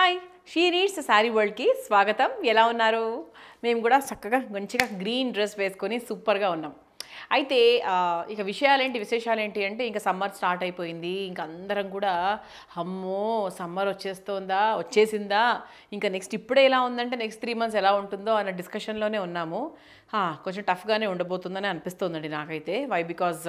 hi she needs saree వరల్డ్కి స్వాగతం ఎలా ఉన్నారు మేము కూడా చక్కగా మంచిగా గ్రీన్ డ్రెస్ వేసుకొని సూపర్గా ఉన్నాం అయితే ఆ, ఇక విషయాలేంటి విశేషాలేంటి అంటే ఇంకా సమ్మర్ స్టార్ట్ అయిపోయింది ఇంకా అందరం కూడా అమ్మో సమ్మర్ వచ్చేస్తోందా వచ్చేసిందా ఇంకా నెక్స్ట్ ఇప్పుడే ఎలా ఉందంటే నెక్స్ట్ త్రీ మంత్స్ ఎలా ఉంటుందో అన్న డిస్కషన్లోనే ఉన్నాము ఆ, కొంచెం టఫ్గానే ఉండబోతుందని అనిపిస్తోందండి నాకైతే వై బికాజ్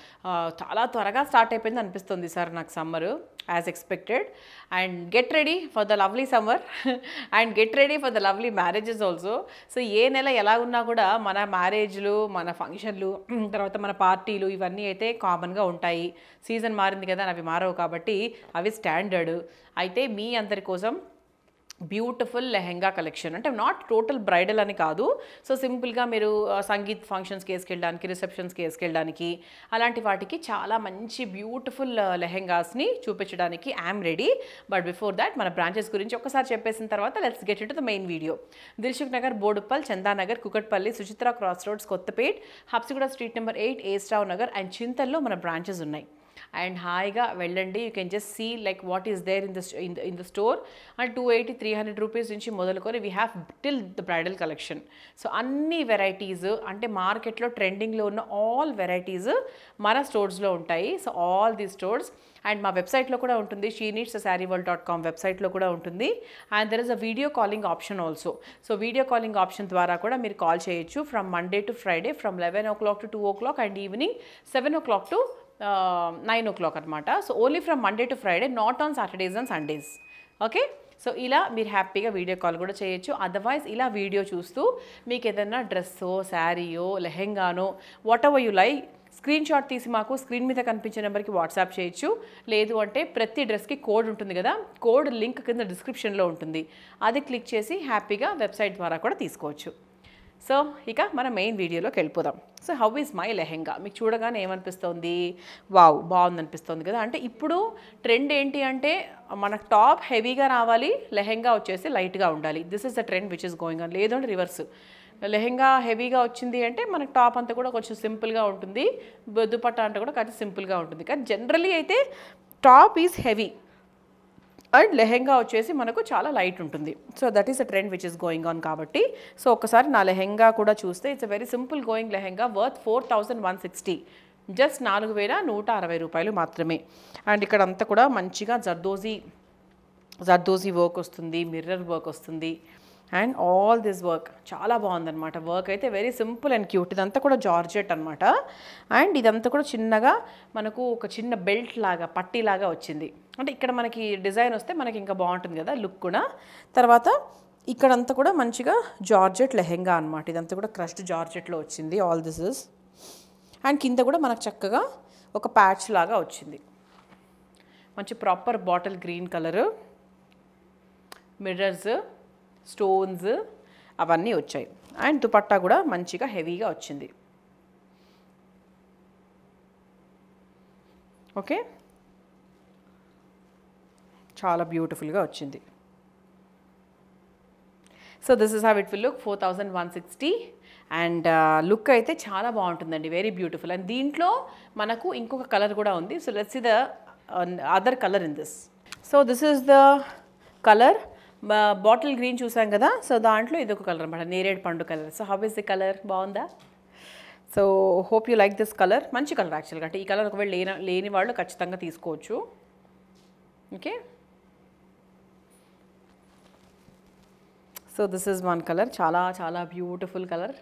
చాలా త్వరగా స్టార్ట్ అయిపోయింది అనిపిస్తుంది సార్ నాకు summer as expected and get ready for the lovely summer and get ready for the lovely marriages also so ఏ నెల ఎలా ఉన్నా కూడా మన మ్యారేజ్లు మన ఫంక్షన్లు తర్వాత మన పార్టీలు ఇవన్నీ అయితే కామన్గా ఉంటాయి సీజన్ మారింది కదా అవి మారవు కాబట్టి అవి స్టాండర్డ్ అయితే మీ అందరి కోసం బ్యూటిఫుల్ లెహెంగా కలెక్షన్ అంటే నాట్ టోటల్ బ్రైడల్ అని కాదు సో సింపుల్గా మీరు ఆ, సంగీత్ ఫంక్షన్స్కి వేసుకెళ్ళడానికి రిసెప్షన్స్కి వేసుకెళ్ళడానికి అలాంటి వాటికి చాలా మంచి బ్యూటిఫుల్ లెహెంగాస్ని చూపించడానికి I'm ready but before that మన బ్రాంచెస్ గురించి ఒకసారి చెప్పేసిన తర్వాత let's get into the main video Dilsukh Nagar Boduppal Chandanagar Kukatpally Suchitra cross roads Kothapet Habsiguda street number eight ఏస్టావ్ నగర్ అండ్ చింతల్లో మన బ్రాంచెస్ ఉన్నాయి అండ్ హాయిగా వెళ్ళండి you can just see like what is there in the in the in the store and two eighty three hundred rupees నుంచి మొదలుకొని we have till the bridal collection so అన్ని varieties అంటే మార్కెట్లో ట్రెండింగ్లో ఉన్న ఆల్ వెరైటీస్ మన స్టోర్స్లో ఉంటాయి so all the stores and మా వెబ్సైట్లో కూడా ఉంటుంది she needs saree world dot com వెబ్సైట్లో కూడా ఉంటుంది and there is a video calling option also so video calling option ద్వారా కూడా మీరు కాల్ చేయొచ్చు from Monday to Friday from eleven o'clock to two o'clock and evening seven o'clock to nine oh o'clock అనమాట so only from Monday to Friday not on Saturdays and Sundays okay so ఇలా మీరు హ్యాపీగా video call కూడా చేయొచ్చు otherwise ఇలా video చూస్తూ మీకు ఏదైనా డ్రెస్సో శారీయో లెహెంగానో whatever you like screen shot తీసి మాకు స్క్రీన్ మీద కనిపించే నెంబర్కి వాట్సాప్ చేయొచ్చు లేదు అంటే ప్రతి డ్రెస్కి కోడ్ ఉంటుంది కదా కోడ్ లింక్ కింద డిస్క్రిప్షన్లో ఉంటుంది అది క్లిక్ చేసి హ్యాపీగా వెబ్సైట్ ద్వారా కూడా తీసుకోవచ్చు సో ఇక మన మెయిన్ వీడియోలోకి వెళ్ళిపోదాం so how is my lehenga మీకు చూడగానే ఏమనిపిస్తుంది వావ్ బాగుంది అనిపిస్తుంది కదా అంటే ఇప్పుడు ట్రెండ్ ఏంటి అంటే మన టాప్ హెవీగా రావాలి లెహెంగా వచ్చేసి లైట్గా ఉండాలి this is the trend which is going on లేదు అంటే రివర్స్ లెహెంగా హెవీగా వచ్చింది అంటే మనకు టాప్ అంతా కూడా కొంచెం సింపుల్గా ఉంటుంది దుపట్ట అంటే కూడా కొంచెం సింపుల్గా ఉంటుంది కానీ జనరలీ అయితే top is heavy and lehenga వచ్చేసి మనకు చాలా లైట్ ఉంటుంది so that is a trend which is going on కాబట్టి సో ఒకసారి నా లెహెంగా కూడా చూస్తే it's a very simple going lehenga worth four thousand one sixty just నాలుగు వేల నూట అరవై రూపాయలు మాత్రమే అండ్ ఇక్కడ అంతా కూడా మంచిగా జర్దోజీ జర్దోజీ వర్క్ వస్తుంది మిర్రర్ వర్క్ వస్తుంది అండ్ ఆల్ దిస్ వర్క్ చాలా బాగుందన్నమాట వర్క్ అయితే వెరీ సింపుల్ అండ్ క్యూట్ ఇదంతా కూడా జార్జెట్ అనమాట అండ్ ఇదంతా కూడా చిన్నగా మనకు ఒక చిన్న బెల్ట్ లాగా పట్టీ లాగా వచ్చింది అంటే ఇక్కడ మనకి డిజైన్ వస్తే మనకి ఇంకా బాగుంటుంది కదా లుక్ కూడా తర్వాత ఇక్కడంతా కూడా మంచిగా జార్జెట్ లెహెంగా అనమాట ఇదంతా కూడా క్రష్డ్ జార్జెట్లో వచ్చింది ఆల్ దిస్ ఇస్ అండ్ కింద కూడా మనకు చక్కగా ఒక ప్యాచ్ లాగా వచ్చింది మంచి proper bottle green colour mirrors stones అవన్నీ వచ్చాయి అండ్ దుపట్టా కూడా మంచిగా హెవీగా వచ్చింది ఓకే చాలా బ్యూటిఫుల్గా వచ్చింది so this is have it will look four thousand one sixty and look అయితే చాలా బాగుంటుందండి వెరీ బ్యూటిఫుల్ అండ్ దీంట్లో మనకు ఇంకొక కలర్ కూడా ఉంది so let's see the other colour in this so this is the colour bottle green చూసాం కదా సో దాంట్లో ఇది ఒక కలర్ అనమాట నేరేడ్ పండు colour so how is the colour బాగుందా so hope you like this colour మంచి కలర్ యాక్చువల్గా అంటే ఈ కలర్ ఒకవేళ లేని లేని వాళ్ళు ఖచ్చితంగా తీసుకోవచ్చు okay so this is one colour చాలా చాలా beautiful colour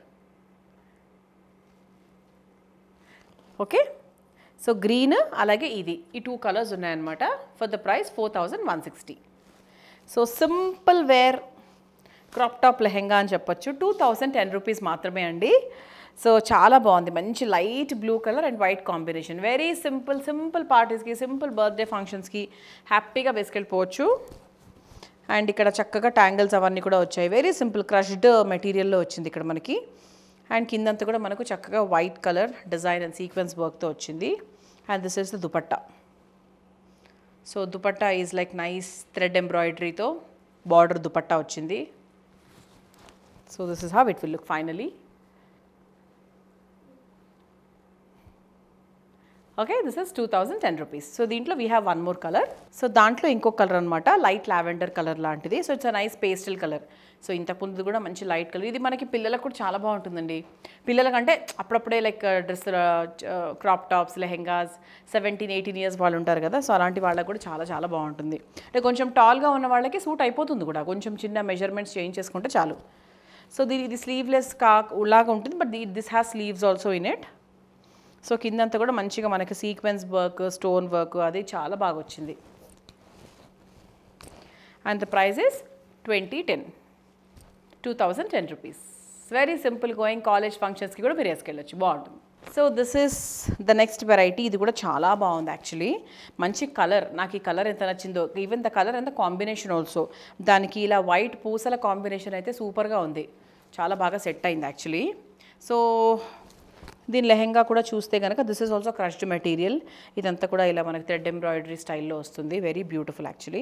okay so green అలాగే ఇది ఈ టూ కలర్స్ ఉన్నాయన్నమాట for the price four thousand one sixty so simple wear crop top lehenga అని చెప్పొచ్చు టూ థౌజండ్ టెన్ రూపీస్ మాత్రమే అండి సో చాలా బాగుంది మంచి light blue colour and white combination very simple simple పార్టీస్కి సింపుల్ బర్త్డే ఫంక్షన్స్కి హ్యాపీగా వేసుకెళ్ళిపోవచ్చు అండ్ ఇక్కడ చక్కగా ట్యాంగిల్స్ అవన్నీ కూడా వచ్చాయి వెరీ సింపుల్ క్రష్డ్ మెటీరియల్లో వచ్చింది ఇక్కడ మనకి అండ్ కిందంతా కూడా మనకు చక్కగా white colour design and sequence వర్క్తో వచ్చింది and this is the dupatta so dupatta is like nice thread ఎంబ్రాయిడరీతో బార్డర్ దుపట్టా వచ్చింది so this is how it will look finally okay this is two thousand ten rupees so దీంట్లో we have one more colour so దాంట్లో ఇంకో colour అనమాట light lavender colour లాంటిది so it's a nice pastel colour so ఇంతకు ముందు కూడా మంచి light colour ఇది మనకి పిల్లలకు కూడా చాలా బాగుంటుందండి పిల్లలకంటే అప్పుడప్పుడే like dress crop tops lehengas seventeen eighteen years వాళ్ళు ఉంటారు కదా సో అలాంటి వాళ్ళకి కూడా చాలా చాలా బాగుంటుంది అంటే కొంచెం టాల్గా ఉన్న వాళ్ళకి సూట్ అయిపోతుంది కూడా కొంచెం చిన్న మెజర్మెంట్స్ చేంజ్ చేసుకుంటే చాలు సో దీని ఇది స్లీవ్లెస్ కా లాగా ఉంటుంది but this has sleeves also in it so కిందంతా కూడా మంచిగా మనకి సీక్వెన్స్ వర్క్ స్టోన్ వర్క్ అది చాలా బాగా వచ్చింది and the price is twenty ten two thousand ten rupees very simple going college ఫంక్షన్స్కి కూడా మీరు వేసుకెళ్ళచ్చు బాగుంటుంది so this is the next variety ఇది కూడా చాలా బాగుంది యాక్చువల్లీ మంచి కలర్ నాకు ఈ కలర్ ఎంత నచ్చిందో even the colour and the combination also దానికి ఇలా వైట్ పూసల కాంబినేషన్ అయితే సూపర్గా ఉంది చాలా బాగా సెట్ అయింది యాక్చువల్లీ సో దీని లెహెంగా కూడా చూస్తే కనుక this is also crushed material ఇదంతా కూడా ఇలా మనకి థ్రెడ్ ఎంబ్రాయిడరీ స్టైల్లో వస్తుంది వెరీ బ్యూటిఫుల్ యాక్చువల్లీ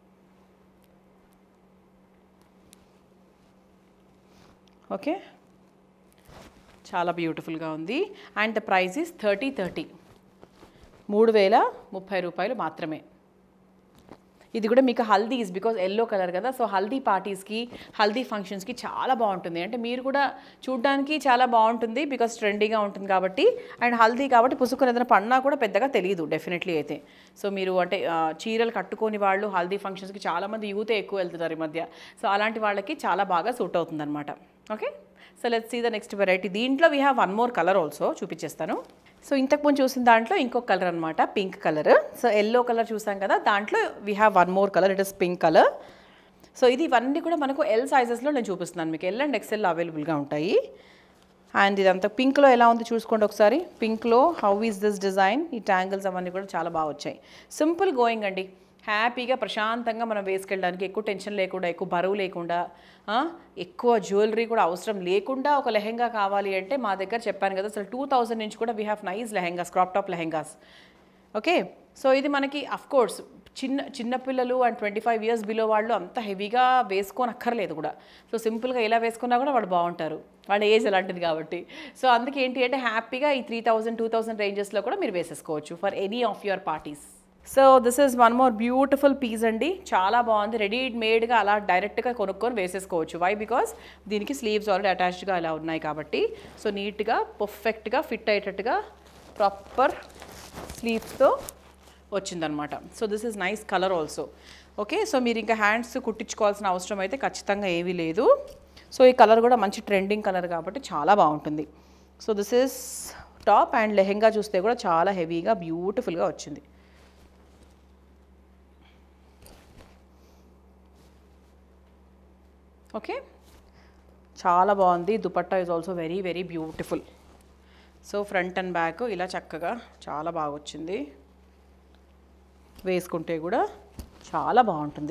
ఓకే చాలా బ్యూటిఫుల్గా ఉంది and the price is thirty thirty మూడు వేల ముప్పై రూపాయలు మాత్రమే ఇది కూడా మీకు హల్దీస్ బికాజ్ ఎల్లో కలర్ కదా సో హల్దీ పార్టీస్కి హల్దీ ఫంక్షన్స్కి చాలా బాగుంటుంది అంటే మీరు కూడా చూడ్డానికి చాలా బాగుంటుంది బికాస్ ట్రెండీగా ఉంటుంది కాబట్టి అండ్ హల్దీ కాబట్టి పుసుకుని ఏదైనా పడినా కూడా పెద్దగా తెలియదు డెఫినెట్లీ అయితే సో మీరు అంటే ఆ, చీరలు కట్టుకొని వాళ్ళు హల్దీ ఫంక్షన్స్కి చాలామంది యూతే ఎక్కువ వెళ్తున్నారు ఈ మధ్య సో అలాంటి వాళ్ళకి చాలా బాగా సూట్ అవుతుంది అనమాట okay so let's see the next variety దీంట్లో we have one more colour also చూపించేస్తాను సో ఇంతకు ముందు చూసిన దాంట్లో ఇంకొక కలర్ అనమాట pink colour so yellow colour చూసాం కదా దాంట్లో we have one more colour it is pink colour so ఇది ఇవన్నీ కూడా మనకు ఎల్ సైజెస్లో నేను చూపిస్తున్నాను మీకు ఎల్ అండ్ ఎక్సెల్ అవైలబుల్గా ఉంటాయి అండ్ ఇదంతా పింక్లో ఎలా ఉంది చూసుకోండి ఒకసారి పింక్లో హౌ ఈస్ దిస్ డిజైన్ ఈ ట్యాంగిల్స్ అవన్నీ కూడా చాలా బాగా వచ్చాయి సింపుల్ గోయింగ్ అండి హ్యాపీగా ప్రశాంతంగా మనం వేసుకెళ్ళడానికి ఎక్కువ టెన్షన్ లేకుండా ఎక్కువ బరువు లేకుండా ఆ, ఎక్కువ జ్యువెలరీ కూడా అవసరం లేకుండా ఒక లెహెంగా కావాలి అంటే మా దగ్గర చెప్పాను కదా అసలు టూ థౌజండ్ నుంచి కూడా we have nice lehengas crop top lehengas okay so ఇది మనకి అఫ్ కోర్స్ చిన్న చిన్నపిల్లలు and twenty five years below వాళ్ళు అంత హెవీగా వేసుకొని అక్కర్లేదు కూడా సో సింపుల్గా ఇలా వేసుకున్నా కూడా వాళ్ళు బాగుంటారు వాళ్ళ ఏజ్ అలాంటిది కాబట్టి సో అందుకే ఏంటి అంటే హ్యాపీగా ఈ త్రీ థౌసండ్ టూ థౌసండ్ రేంజెస్లో కూడా మీరు వేసేసుకోవచ్చు for any of your parties so this is one more beautiful piece అండి చాలా బాగుంది రెడీ మేడ్గా అలా డైరెక్ట్గా కొనుక్కొని వేసేసుకోవచ్చు వై బికాస్ దీనికి స్లీవ్స్ ఆల్రెడీ అటాచ్డ్గా అలా ఉన్నాయి కాబట్టి సో నీట్గా పర్ఫెక్ట్గా ఫిట్ అయ్యేటట్టుగా ప్రాపర్ స్లీవ్స్తో వచ్చిందనమాట so this is nice colour also okay so మీరు ఇంకా హ్యాండ్స్ కుట్టించుకోవాల్సిన అవసరం అయితే ఖచ్చితంగా ఏమీ లేదు సో ఈ కలర్ కూడా మంచి ట్రెండింగ్ కలర్ కాబట్టి చాలా బాగుంటుంది so this is top and lehenga చూస్తే కూడా చాలా హెవీగా బ్యూటిఫుల్గా వచ్చింది ఓకే చాలా బాగుంది dupatta is also very very beautiful so front and back ఇలా చక్కగా చాలా బాగా వచ్చింది వేసుకుంటే కూడా చాలా బాగుంటుంది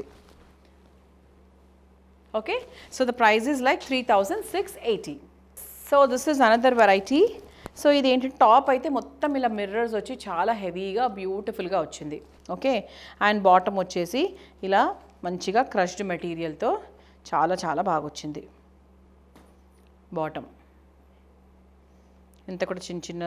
okay so the price is like three thousand six eighty so this is another variety so ఇది ఏంటి టాప్ అయితే మొత్తం ఇలా మిర్రర్స్ వచ్చి చాలా హెవీగా బ్యూటిఫుల్గా వచ్చింది ఓకే అండ్ బాటమ్ వచ్చేసి ఇలా మంచిగా క్రష్డ్ మెటీరియల్తో చాలా చాలా బాగా వచ్చింది బాటమ్ ఇంత కూడా చిన్న చిన్న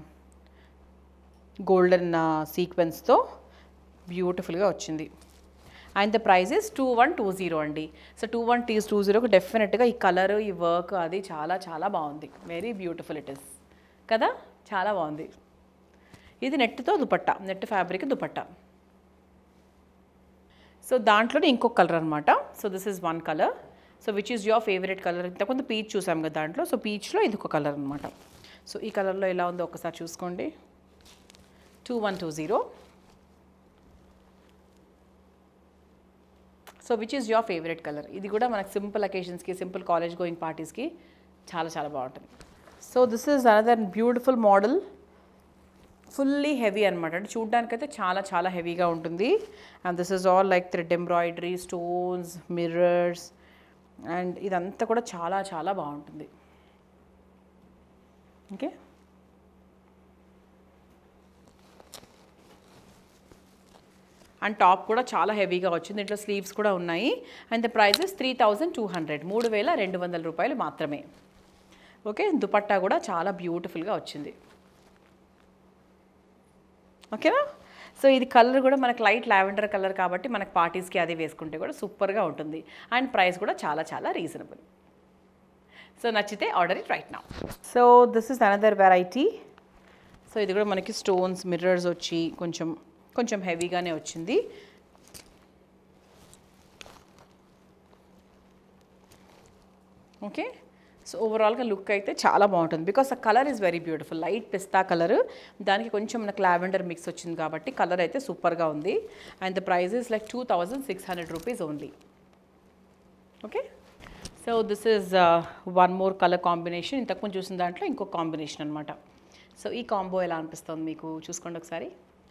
గోల్డెన్ సీక్వెన్స్తో బ్యూటిఫుల్గా వచ్చింది and the price is two one two zero అండి సో టూ వన్ టీస్ టూ జీరోకి డెఫినెట్గా ఈ కలర్ ఈ వర్క్ అది చాలా చాలా బాగుంది వెరీ బ్యూటిఫుల్ ఇట్ ఇస్ కదా చాలా బాగుంది ఇది నెట్తో dupatta net fabric dupatta so దాంట్లోనే ఇంకొక కలర్ అనమాట so this is one colour so which is your favourite colour ఇంతకుముందు పీచ్ చూసాం కదా దాంట్లో సో పీచ్లో ఇది ఒక కలర్ అనమాట సో ఈ కలర్లో ఎలా ఉందో ఒకసారి చూసుకోండి two one two zero so which is your favourite colour ఇది కూడా మనకు సింపుల్ అకేషన్స్కి సింపుల్ కాలేజ్ గోయింగ్ పార్టీస్కి చాలా చాలా బాగుంటుంది so this is another beautiful model fully heavy అనమాట అంటే చూడ్డానికైతే చాలా చాలా హెవీగా ఉంటుంది and this is all like thread embroidery stones mirrors and ఇదంతా కూడా చాలా చాలా బాగుంటుంది ఓకే అండ్ టాప్ కూడా చాలా హెవీగా వచ్చింది దీంట్లో స్లీవ్స్ కూడా ఉన్నాయి and the prices three thousand two hundred మూడు వేల రెండు వందల రూపాయలు మాత్రమే ఓకే దుపట్టా కూడా చాలా బ్యూటిఫుల్గా వచ్చింది ఓకేనా సో ఇది కలర్ కూడా మనకు లైట్ లావెండర్ కలర్ కాబట్టి మనకు పార్టీస్కి అది వేసుకుంటే కూడా సూపర్గా ఉంటుంది అండ్ ప్రైస్ కూడా చాలా చాలా రీజనబుల్ సో నచ్చితే ఆర్డర్ ఇట్ రైట్ నా so this is another variety so ఇది కూడా మనకి స్టోన్స్ మిర్రర్స్ వచ్చి కొంచెం కొంచెం హెవీగానే వచ్చింది ఓకే సో ఓవరాల్గా లుక్ అయితే చాలా బాగుంటుంది because the colour is very beautiful light pista colour దానికి కొంచెం మనకు లావెండర్ మిక్స్ వచ్చింది కాబట్టి కలర్ అయితే సూపర్గా ఉంది and the price is like two thousand six hundred rupees only okay so this is one more colour combination ఇంతకుముందు చూసిన దాంట్లో ఇంకో కాంబినేషన్ అనమాట సో ఈ కాంబో ఎలా అనిపిస్తుంది మీకు చూసుకోండి ఒకసారి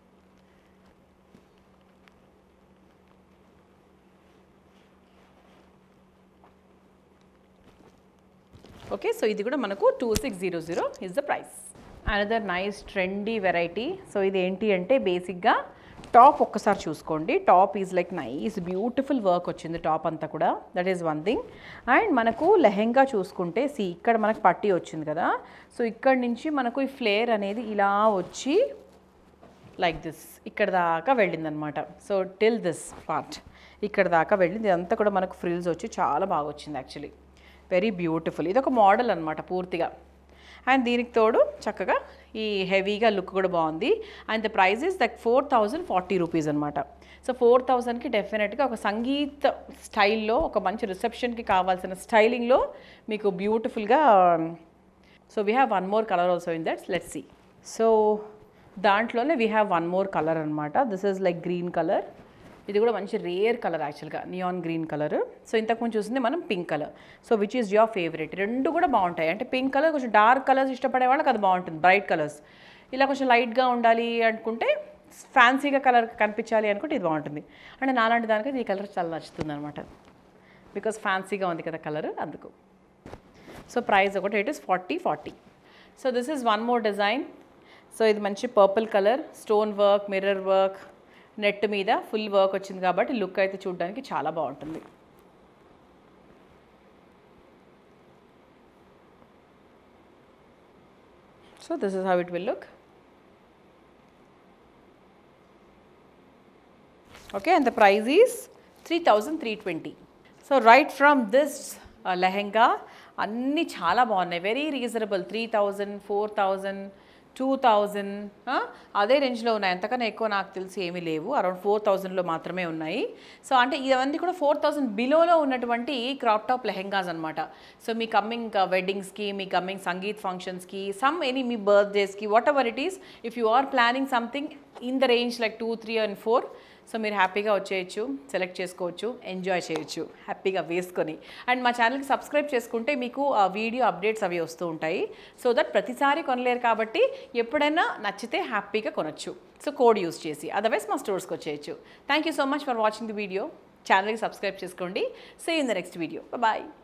ఓకే సో ఇది కూడా మనకు two six zero zero is the price another nice trendy variety so ఇది ఏంటి అంటే బేసిక్గా టాప్ ఒక్కసారి చూసుకోండి top is like nice beautiful work వచ్చింది టాప్ అంతా కూడా that is one thing and మనకు లెహెంగా చూసుకుంటే సి ఇక్కడ మనకు పట్టీ వచ్చింది కదా సో ఇక్కడ నుంచి మనకు ఈ ఫ్లేర్ అనేది ఇలా వచ్చి లైక్ దిస్ ఇక్కడ దాకా వెళ్ళిందనమాట సో టిల్ దిస్ పార్ట్ ఇక్కడ దాకా వెళ్ళింది ఇదంతా కూడా మనకు ఫ్రిల్స్ వచ్చి చాలా బాగా వచ్చింది యాక్చువల్లీ వెరీ బ్యూటిఫుల్ ఇది ఒక మోడల్ అనమాట పూర్తిగా అండ్ దీనికి తోడు చక్కగా ఈ హెవీగా లుక్ కూడా బాగుంది and the price is that four thousand forty rupees అనమాట సో ఫోర్ థౌజండ్కి డెఫినెట్గా ఒక సంగీత్ స్టైల్లో ఒక మంచి రిసెప్షన్కి కావాల్సిన స్టైలింగ్లో మీకు బ్యూటిఫుల్గా so we have one more colour also in that's let's see so దాంట్లోనే we have one more colour అనమాట this is like green colour ఇది కూడా మంచి రేర్ కలర్ యాక్చువల్గా నియాన్ గ్రీన్ కలర్ సో ఇంతకుముందు చూసింది మనం pink colour so which is your favourite రెండు కూడా బాగుంటాయి అంటే పింక్ కలర్ కొంచెం డార్క్ కలర్స్ ఇష్టపడే వాళ్ళకి అది బాగుంటుంది బ్రైట్ కలర్స్ ఇలా కొంచెం లైట్గా ఉండాలి అనుకుంటే ఫ్యాన్సీగా కలర్ కనిపించాలి అనుకుంటే ఇది బాగుంటుంది అంటే నాలాంటి దానికి ఈ కలర్ చాలా నచ్చుతుంది అనమాట బికాస్ ఫ్యాన్సీగా ఉంది కదా కలర్ అందుకు సో ప్రైస్ ఒకటి it is forty forty so this is one more design so ఇది మంచి purple colour stone work mirror work net మీద ఫుల్ వర్క్ వచ్చింది కాబట్టి లుక్ అయితే చూడడానికి చాలా బాగుంటుంది so this is how it will look okay and the price is three thousand three twenty so right from this lehenga అన్నీ చాలా బాగున్నాయి very reasonable three thousand four thousand two thousand అదే రేంజ్లో ఉన్నాయి అంతకన్నా ఎక్కువ నాకు తెలిసి ఏమీ లేవు అరౌండ్ ఫోర్ థౌజండ్లో మాత్రమే ఉన్నాయి సో అంటే ఇవన్నీ కూడా ఫోర్ థౌజండ్ బిలోలో ఉన్నటువంటి క్రాప్ టాప్ లెహెంగాస్ అనమాట సో మీ కమ్మింగ్ వెడ్డింగ్స్కి మీ కమ్మింగ్ సంగీత్ ఫంక్షన్స్కి సమ్ ఎనీ మీ బర్త్డేస్కి whatever it is if you are planning something in the range like two three and four so మీరు హ్యాపీగా వచ్చేయచ్చు సెలెక్ట్ చేసుకోవచ్చు ఎంజాయ్ చేయొచ్చు హ్యాపీగా వేసుకొని అండ్ మా ఛానల్కి సబ్స్క్రైబ్ చేసుకుంటే మీకు ఆ వీడియో అప్డేట్స్ అవి వస్తూ ఉంటాయి సో దట్ ప్రతిసారి కొనలేరు కాబట్టి ఎప్పుడైనా నచ్చితే హ్యాపీగా కొనొచ్చు సో కోడ్ యూస్ చేసి అదర్వైజ్ మా స్టోర్స్కి వచ్చేయచ్చు thank you so much for watching the video ఛానల్కి సబ్స్క్రైబ్ చేసుకోండి see in the next video bye